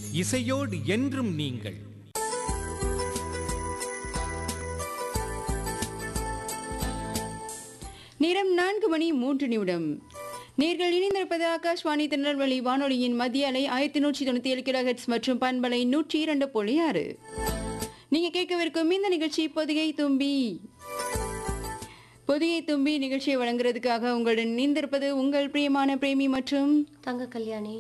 இசையோடு என்றும் நீங்கள் நேரம் நான்கு மணி மூன்று நிமிடம் நேர்கள் இணைந்திருப்பது ஆகாஷ்வாணி திருநெல்வேலி வானொலியின் மத்திய அலை ஆயிரத்தி நூற்றி தொண்ணூத்தி ஏழு கிலோ ஹெட்ஸ் மற்றும் பண்பலை நூற்றி இரண்டு புள்ளி ஆறு நீங்க கேட்கவிருக்கும் இந்த நிகழ்ச்சி பொதிகை தும்பி பொதிகை தும்பி நிகழ்ச்சியை வழங்குறதுக்காக உங்களுடன் இணைந்திருப்பது உங்கள் பிரியமான பிரேமி மற்றும் தங்க கல்யாணி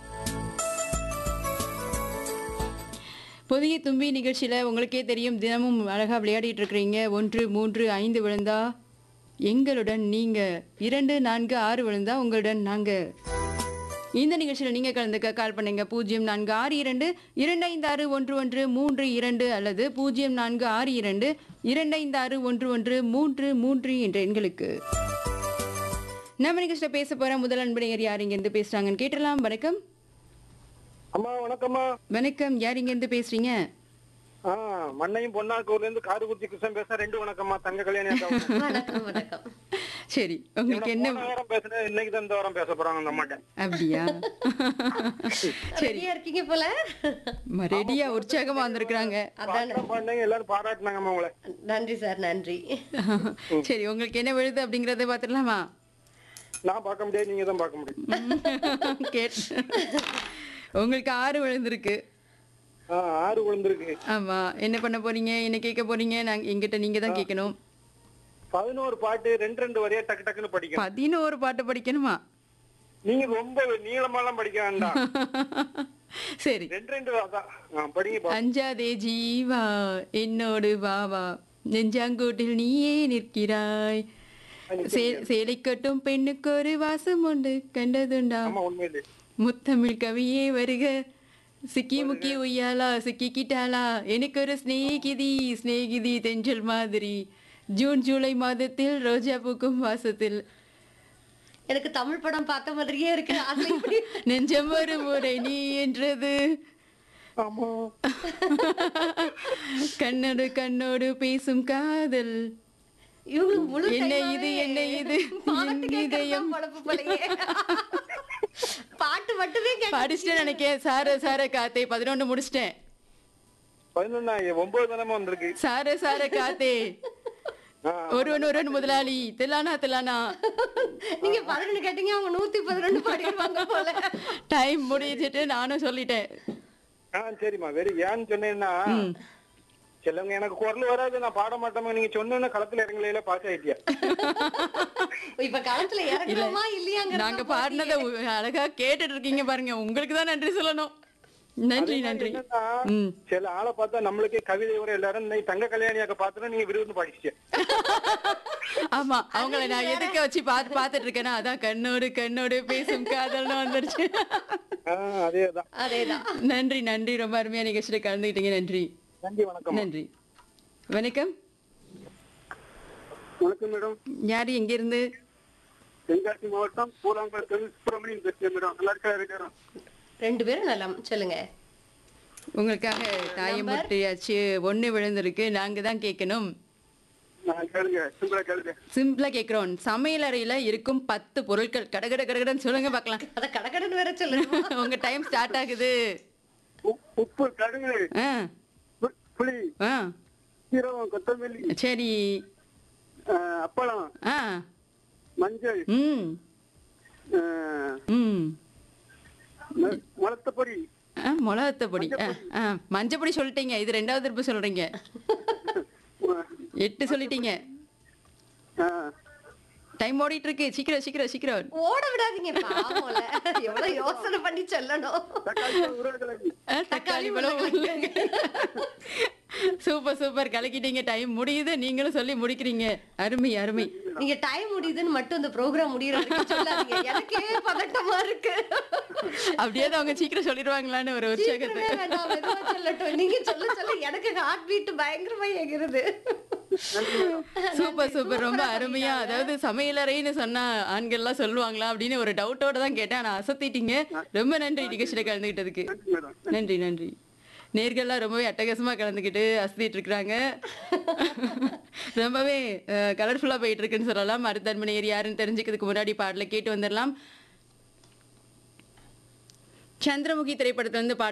பொதிகை தும்பி நிகழ்ச்சியில உங்களுக்கே தெரியும் தினமும் அழகா விளையாடிட்டு இருக்கிறீங்க ஒன்று மூன்று ஐந்து விழுந்தா எங்களுடன் நீங்க இரண்டு நான்கு ஆறு விழுந்தா உங்களுடன் நாங்க இந்த நிகழ்ச்சியில் நீங்க கலந்துக்க கால் பண்ணுங்க பூஜ்ஜியம் நான்கு ஆறு இரண்டு இரண்டு ஐந்து ஆறு ஒன்று ஒன்று மூன்று இரண்டு அல்லது பூஜ்ஜியம் நான்கு ஆறு இரண்டு இரண்டு ஐந்து ஆறு ஒன்று ஒன்று மூன்று மூன்று என்ற எண்களுக்கு நம்ம நிகழ்ச்சியில் பேச போற முதல் அன்பனையர் யார் இங்கிருந்து பேசுறாங்கன்னு கேட்டலாம் வணக்கம் அம்மா வணக்கம்மா வணக்கம் யார் இங்கிருந்து பேசுறீங்க ஆ மண்ணையும் பொன்னாக்கூர்ல இருந்து காரைக்குடி கிருஷ்ணன் பேச ரெண்டு வணக்கம்மா தங்க கல்யாணி அக்கா வணக்கம் வணக்கம் சரி உங்களுக்கு என்ன போன வாரம் பேசுனேன் இன்னைக்கு தான் இந்த வாரம் பேச போறாங்க அந்த அம்மாட்ட அப்படியா சரி ரெடியா இருக்கீங்க போல ரெடியா உற்சாகமா வந்திருக்கிறாங்க பாட்டம் பாடினீங்க எல்லாரும் பாராட்டினாங்கம்மா உங்களை நன்றி சார் நன்றி சரி உங்களுக்கு என்ன விழுது அப்படிங்கறத பாத்துடலாமா நான் பார்க்க முடியாது நீங்க தான் பார்க்க முடியும் கேட் உங்களுக்கு ஆறு விழுந்திருக்கு ஆ ஆறு விழுந்திருக்கு ஆமா என்ன பண்ண போறீங்க என்ன கேட்க போறீங்க நாங்க எங்கிட்ட நீங்க தான் கேட்கணும் பதினோரு பாட்டு ரெண்டு ரெண்டு வரையா டக்கு டக்குன்னு படிக்கணும் பதினோரு பாட்டு படிக்கணுமா நீங்க ரொம்ப நீளமாலாம் படிக்க வேண்டாம் சரி ரெண்டு ரெண்டு அதான் ஆ, படிங்க பா. அஞ்சாதே ஜீவா என்னோடு வாவா நெஞ்சாங்கூட்டில் நீயே நிற்கிறாய் சே- சேலை கட்டும் பெண்ணுக்கு ஒரு வாசம் உண்டு கண்டதுண்டா ஆமா உண்மையிலே முத்தமிழ் கவியே வருக சிக்கி முக்கி உய்யாலா சிக்கிக்கிட்டாளா எனக்கு ஒரு ஸ்நேகிதி ஸ்நேகிதி தென்றல் மாதிரி ஜூன் ஜூலை மாதத்தில் ரோஜா பூக்கும் வாசத்தில் எனக்கு தமிழ் படம் பார்த்த மாதிரியே இருக்கு அதுல இப்படி நெஞ்சம் ஒரு முறை நீ என்றது ஆமா கண்ணோடு கண்ணோடு பேசும் காதல் இவங்களுக்கு முழு என்ன டைமாவே இது, என்ன இது? பாட்டு என் கேட்கறது இதயம். தான் பொழப்பு போலயே. பாட்டு மட்டுமே கேட்க படிச்சுட்டு நினைக்கேன் சார சார காத்தே பதினொன்னு முடிச்சிட்டேன் பதினொன்னா ஒன்பது தினமா வந்திருக்கு சார சார காத்தே ஆ, ஒருவன் ஒருவன் முதலாளி தில்லானா தில்லானா நீங்க பதினொன்று கேட்டீங்க அவங்க நூத்தி பதினொன்று பாடிடுவாங்க போல டைம் முடிஞ்சிட்டு நானும் சொல்லிட்டேன் ஆ சரிம்மா வெரி ஏன்னு சொன்னேன்னா சிலவங்க எனக்கு குரல் வராது நான் பாட மாட்டேன் நீங்க சொன்ன களத்துல இறங்கலையில பாஸ் ஆயிட்டியா இப்ப காலத்துல இறங்குறோமா இல்லையாங்க நாங்க பாடினத உ- அழகா கேட்டுட்டு இருக்கீங்க பாருங்க உங்களுக்கு தான் நன்றி சொல்லணும் நன்றி நன்றி என்னன்னா, ம். சில ஆளை பார்த்தா நம்மளுக்கே கவிதை வர எல்லாரும் நீ தங்க கல்யாணியாக்க பார்த்தா நீங்க விருது படிச்சிட்டீங்க ஆமா அவங்கள நான் எதுக்க வச்சு பார்த்து பார்த்துட்டு இருக்கேன்னா அதான் கண்ணோடு கண்ணோடு பேசும் காதல்னு வந்துருச்சு ஆ, அதேதான் அதேதான் நன்றி நன்றி ரொம்ப அருமையா நிகழ்ச்சியில கலந்துக்கிட்டீங்க நன்றி நன்றி வணக்கம் நன்றி வணக்கம் வணக்கம் மேடம் யாரு எங்க இருந்து தென்காசி மாவட்டம் பூலாங்குளத்தில் சுப்பிரமணியன் பேசுறேன் மேடம் நல்லா இருக்கா இருக்கிறோம் ரெண்டு பேரும் நல்லா சொல்லுங்க உங்களுக்காக தாயம் முட்டியாச்சு ஒண்ணு விழுந்திருக்கு நாங்க தான் கேட்கணும் நான் கேளுங்க சிம்பிளா கேளுங்க சிம்பிளா கேக்குறோம் சமையல் அறையில இருக்கும் பத்து பொருட்கள் கடகட கடகடன்னு சொல்லுங்க பார்க்கலாம் அத கடகடன்னு வேற சொல்லுங்க உங்க டைம் ஸ்டார்ட் ஆகுது உ- உப்பு கடுகு ஆ பு- புளி ஆ சீரகம் கொத்தமல்லி சரி ஆ, அப்பளம் ஆ மஞ்சள் ம் ஆ, ம் ம- முளத்தப்பொடி ஆ மிளகத்த பொடி ஆ ஆ மஞ்சப்பொடி சொல்லிட்டீங்க இது ரெண்டாவது திருப்பி சொல்றீங்க எட்டு சொல்லிட்டீங்க ஆ, டைம் ஓடிட்டு இருக்கு சீக்கிரம் சீக்கிரம் சீக்கிரம் ஓட விடாதீங்க பாவம்ல எவ்வளவு யோசனை பண்ணி சொல்லணும் தக்காளி உருளைக்கிழங்கு ஆ, தக்காளி பழம் சூப்பர் சூப்பர் கலக்கிட்டீங்க டைம் முடியுது நீங்களும் சொல்லி முடிக்கிறீங்க அருமை அருமை நீங்க டைம் முடியுதுன்னு மட்டும் இந்த ப்ரோக்ராம் முடியற வரைக்கும் சொல்லாதீங்க எனக்கே பதட்டமா இருக்கு அப்படியே தான் அவங்க சீக்கிரம் சொல்லிடுவாங்களான்னு ஒரு உற்சாகத்தை சீக்கிரமே வேண்டாம், மெதுவா சொல்லட்டும் நீங்க சொல்ல சொல்ல எனக்கு ஹார்ட் பீட் பயங்கரமா எகிறது சூப்பர் சூப்பர் ரொம்ப அருமையா அதாவது சமையலறைன்னு சொன்னா ஆண்கள்லாம் சொல்லுவாங்களா அப்படின்னு ஒரு டவுட்டோட தான் கேட்டேன் ஆனா அசத்திட்டீங்க ரொம்ப நன்றி நிகழ்ச்சியில கலந்துக்கிட்டதுக்கு நன்றி மேடம் நன்றி நன்றி நேர்கள்லாம் ரொம்பவே அட்டகாசமா கலந்துக்கிட்டு அசத்திட்டு இருக்கிறாங்க ரொம்பவே கலர்ஃபுல்லா போயிட்டு இருக்குன்னு சொல்லலாம் அடுத்த அன்பனை யாருன்னு தெரிஞ்சுக்கிறதுக்கு முன்னாடி பாடல கேட்டு வந்துடலாம் சந்திரமுகி திரைப்படத்துல இருந்து பாட்டு